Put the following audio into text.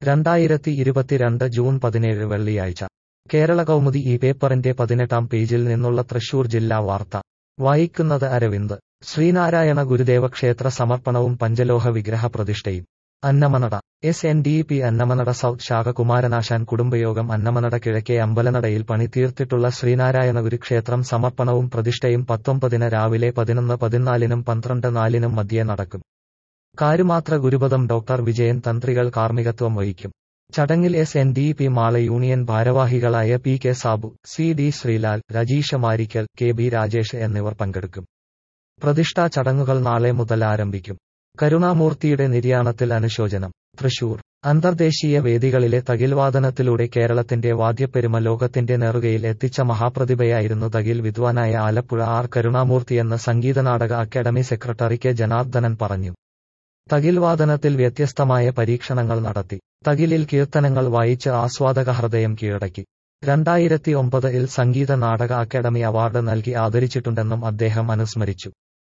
രണ്ടായിരത്തി ഇരുപത്തിരണ്ട് ജൂൺ പതിനേഴ് വെള്ളിയാഴ്ച കേരള കൗമുദി ഈ പേപ്പറിന്റെ പതിനെട്ടാം പേജിൽ നിന്നുള്ള തൃശൂർ ജില്ലാ വാർത്ത വായിക്കുന്നത് അരവിന്ദ് ശ്രീനാരായണ ഗുരുദേവ ക്ഷേത്ര സമർപ്പണവും പഞ്ചലോഹ വിഗ്രഹ പ്രതിഷ്ഠയും Annamanada S N D P Annamanada south ശാഖ കുമാരനാശാൻ കുടുംബയോഗം അന്നമനട കിഴക്കേ അമ്പലനടയിൽ പണി തീർത്തിട്ടുള്ള ശ്രീനാരായണ ഗുരുക്ഷേത്രം സമർപ്പണവും പ്രതിഷ്ഠയും പത്തൊമ്പതിന് രാവിലെ പതിനൊന്ന് പതിനാലിനും പന്ത്രണ്ട് നാലിനും മധ്യേ നടക്കും കാരുമാത്ര ഗുരുപദം ഡോക്ടർ വിജയൻ തന്ത്രികൾ കാർമ്മികത്വം വഹിക്കും ചടങ്ങിൽ S N D P Mala union ഭാരവാഹികളായ P K Sabu C D Sreelal Rajeesha Marikkal K B Rajesh എന്നിവർ പങ്കെടുക്കും പ്രതിഷ്ഠാ ചടങ്ങുകൾ നാളെ മുതൽ ആരംഭിക്കും കരുണാമൂർത്തിയുടെ നിര്യാണത്തിൽ അനുശോചനം തൃശൂർ അന്തർദേശീയ വേദികളിലെ തകിൽവാദനത്തിലൂടെ കേരളത്തിന്റെ വാദ്യപ്പെരുമ ലോകത്തിന്റെ നെറുകയിൽ എത്തിച്ച മഹാപ്രതിഭയായിരുന്നു തകിൽ വിദ്വാനായ ആലപ്പുഴ ആർ കരുണാമൂർത്തിയെന്ന് സംഗീതനാടക അക്കാദമി സെക്രട്ടറി കെ ജനാർദ്ദനൻ പറഞ്ഞു തകിൽവാദനത്തിൽ വ്യത്യസ്തമായ പരീക്ഷണങ്ങൾ നടത്തി തകിലിൽ കീർത്തനങ്ങൾ വായിച്ച് ആസ്വാദക ഹൃദയം കീഴടക്കി രണ്ടായിരത്തി ഒമ്പതിൽ സംഗീത നാടക അക്കാദമി അവാർഡ് നൽകി ആദരിച്ചിട്ടുണ്ടെന്നും അദ്ദേഹം അനുസ്മരിച്ചു